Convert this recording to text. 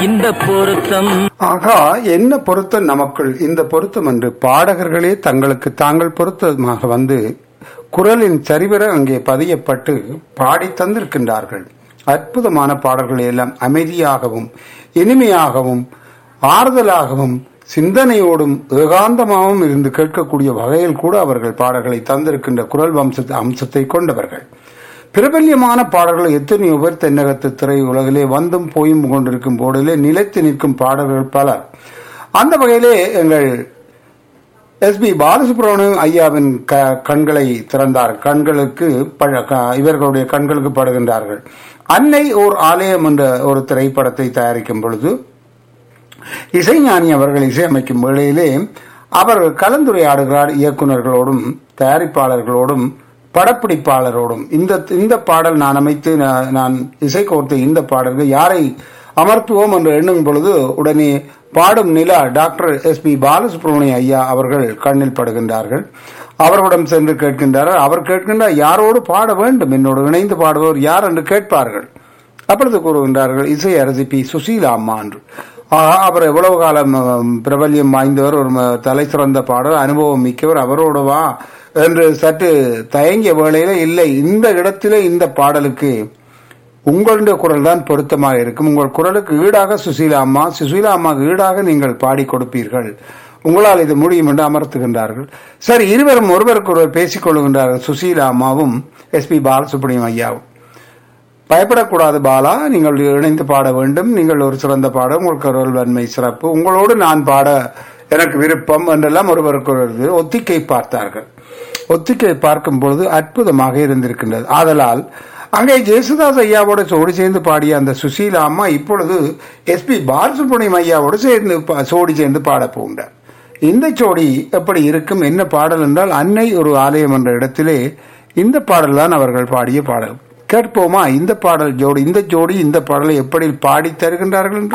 இந்த பொருத்தம் ஆகா என்ன பொருத்தம் நமக்குள் இந்த பொருத்தம் என்று பாடகர்களே தங்களுக்கு தாங்கள் பொருத்தமாக வந்து குரலின் சரிவர அங்கே பதியப்பட்டு பாடி தந்திருக்கின்றார்கள் அற்புதமான பாடல்களை எல்லாம் அமைதியாகவும் இனிமையாகவும் ஆறுதலாகவும் சிந்தனையோடும் ஏகாந்தமாகவும் இருந்து கேட்கக்கூடிய வகையில் கூட அவர்கள் பாடல்களை தந்திருக்கின்ற குரல் வம்ச அம்சத்தை கொண்டவர்கள் பிரபல்யமான பாடல்கள் எத்தனையோ பேர் தென்னகத்து திரை உலகிலே வந்தும் போயும் கொண்டிருக்கும் போதிலே நிலைத்து நிற்கும் பாடல்கள் பலர் அந்த வகையிலே எங்கள் எஸ் பி பாலசுப்ரமணியம் ஐயாவின் க- கண்களை திறந்தார் கண்களுக்கு பழ- க- இவர்களுடைய கண்களுக்கு படுகின்றார்கள் அன்னை ஓர் ஆலயம் என்ற ஒரு திரைப்படத்தை தயாரிக்கும் பொழுது இசைஞானி அவர்கள் இசையமைக்கும் வேளையிலே அவர் கலந்துரையாடுகிறார் இயக்குனர்களோடும் தயாரிப்பாளர்களோடும் படப்பிடிப்பாளரோடும் இந்த இந்த பாடல் நான் அமைத்து நான் நான் இசை கோர்த்த இந்த பாடல்கள் யாரை அமர்த்துவோம் என்று எண்ணும் பொழுது உடனே பாடும் நிலா டாக்டர் எஸ் பி பாலசுப்ரமணிய ஐயா அவர்கள் கண்ணில் படுகின்றார்கள் அவர்களிடம் சென்று கேட்கின்றார்கள் அவர் கேட்கின்றார் யாரோடு பாட வேண்டும் என்னோடு இணைந்து பாடுபவர் யார் என்று கேட்பார்கள் அப்பொழுது கூறுகின்றார்கள் இசை அரசி பி சுசீலா அம்மா என்று ஆஹா, அவர் எவ்வளவு காலம் அஹ், பிரபல்யம் வாய்ந்தவர் ஒரு ம- தலை சிறந்த பாடல் அனுபவம் மிக்கவர் அவரோடு வா என்று சற்று தயங்கிய வேளையில இல்லை இந்த இடத்திலே இந்த பாடலுக்கு உங்களுடைய குரல் தான் பொருத்தமாக இருக்கும் உங்கள் குரலுக்கு ஈடாக சுசீலா அம்மா சுசீலா அம்மாவுக்கு ஈடாக நீங்கள் பாடி கொடுப்பீர்கள் உங்களால் இது முடியும் என்று அமர்த்துகின்றார்கள் சரி இருவரும் ஒருவருக்கு ஒருவர் பேசிக் கொள்கின்றார்கள் சுசீலா அம்மாவும் எஸ் பி பாலசுப்ரமணியம் ஐயாவும் பயப்படக்கூடாது பாலா நீங்கள் இணைந்து பாட வேண்டும் நீங்கள் ஒரு சிறந்த பாட உங்களுக்கு குரல் வன்மை சிறப்பு உங்களோடு நான் பாட எனக்கு விருப்பம் என்றெல்லாம் ஒருவருக்கு ஒருவர் ஒத்திகை பார்த்தார்கள் ஒத்திகை பார்க்கும் பொழுது அற்புதமாக இருந்திருக்கின்றது ஆதலால் அங்கே ஜேசுதாஸ் ஐயாவோடு சோடி சேர்ந்து பாடிய அந்த சுசீலா அம்மா இப்பொழுது எஸ்பி பாலசுப்ரமணியம் ஐயாவோடு சேர்ந்து பா- சோடி சேர்ந்து பாட போகின்றார் இந்த ஜோடி எப்படி இருக்கும் என்ன பாடல் என்றால் அன்னை ஒரு ஆலயம் என்ற இடத்திலே இந்த பாடல் தான் அவர்கள் பாடிய பாடல் கேட்போமா இந்த பாடல் ஜோடி இந்த ஜோடி இந்த பாடலை எப்படி பாடி தருகின்றார்கள் என்று